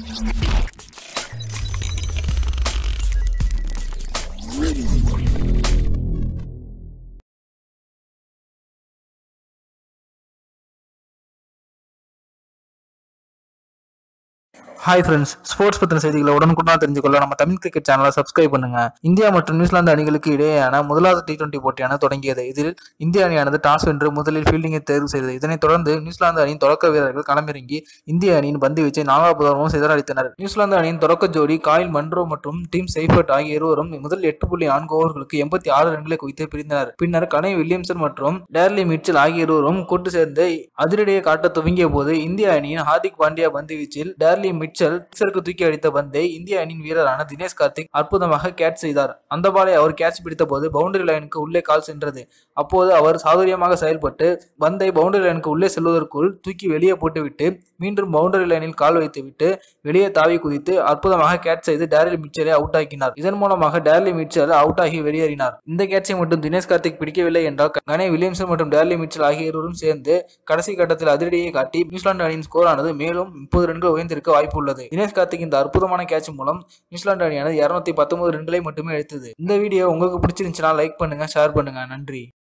hi friends sports பத்தின செய்திகளை உடனுக்குடன் தெரிஞ்சுக்கொள்ள நம்ம தமிழ் கிரிக்கெட் சேனலை சப்ஸ்கிரைப் பண்ணுங்க இந்தியா மற்றும் நியூசிலாந்து அணிகளுக்கு இடையேயான முதலாவது டி டுவெண்டி போட்டியான தொடங்கியது இதில் இந்திய அணியானது டாஸ் வென்று முதலில் ஃபீல்டிங்கை தேர்வு செய்தது இதனைத் தொடர்ந்து நியூசிலாந்து அணியின் தொடக்க வீரர்கள் களமிறங்கி இந்திய அணியின் பந்து வீச்சை நாலாபுதமும் சிதறடித்தனர் நியூசிலாந்து அணியின் தொடக்க ஜோடி காயில் மன்ரோ மற்றும் டீம் செய்ஃபர்ட் ஆகிய இருவரும் முதல் எட்டு புள்ளி நான்கு ஓவர்களுக்கு எண்பத்தி ஆறு ரன்களை குவித்து பிரிந்தனர் பின்னர் கனை வில்லியம்சன் மற்றும் டேர்லி மிட்சல் ஆகிய இருவரும் கூட்டு சேர்ந்து அதிரடியை காட்ட துவங்கிய போது இந்திய அணியின் ஹார்திக் பாண்டியா பந்து வீச்சில் டேர்லி மிட்சல் சிக்ஸருக்கு தூக்கி அடித்த பந்தை இந்திய அணியின் வீரரான தினேஷ் கார்த்திக் அற்புதமாக கேட்ச் செய்தார் அந்த பாலை அவர் கேட்ச் பிடித்த போது பவுண்டரி லைனுக்கு உள்ளே கால் சென்றது அப்போது அவர் சாதுரியமாக செயல்பட்டு பந்தை பவுண்டரி லைனுக்கு உள்ளே செல்வதற்குள் தூக்கி வெளியே போட்டுவிட்டு மீண்டும் பவுண்டரி லைனில் கால் வைத்துவிட்டு வெளியே தாவி குதித்து அற்புதமாக கேட்ச் செய்து டேரில் மிச்சலை அவுட் ஆக்கினார் இதன் மூலமாக டேர்லி மிச்சல் அவுட் ஆகி வெளியேறினார் இந்த கேட்சை மட்டும் தினேஷ் கார்த்திக் பிடிக்கவில்லை என்றால் கனே வில்லியம்சன் மற்றும் டேர்லி மிச்சல் ஆகிய இருவரும் சேர்ந்து கடைசி கட்டத்தில் அதிரடியை காட்டி நியூசிலாந்து அணியின் ஸ்கோர் ஆனது மேலும் முப்பது ரன்கள் உயர்ந்திருக்க வாய்ப்பு உள்ளது தினேஷ் கார்த்திக் இந்த அற்புதமான கேட்ச் மூலம் நியூசிலாந்து அணியானது இருநூத்தி பத்தொன்பது ரன்களை மட்டுமே எடுத்தது இந்த வீடியோ உங்களுக்கு பிடிச்சிருந்துச்சுன்னா லைக் பண்ணுங்க ஷேர் பண்ணுங்க நன்றி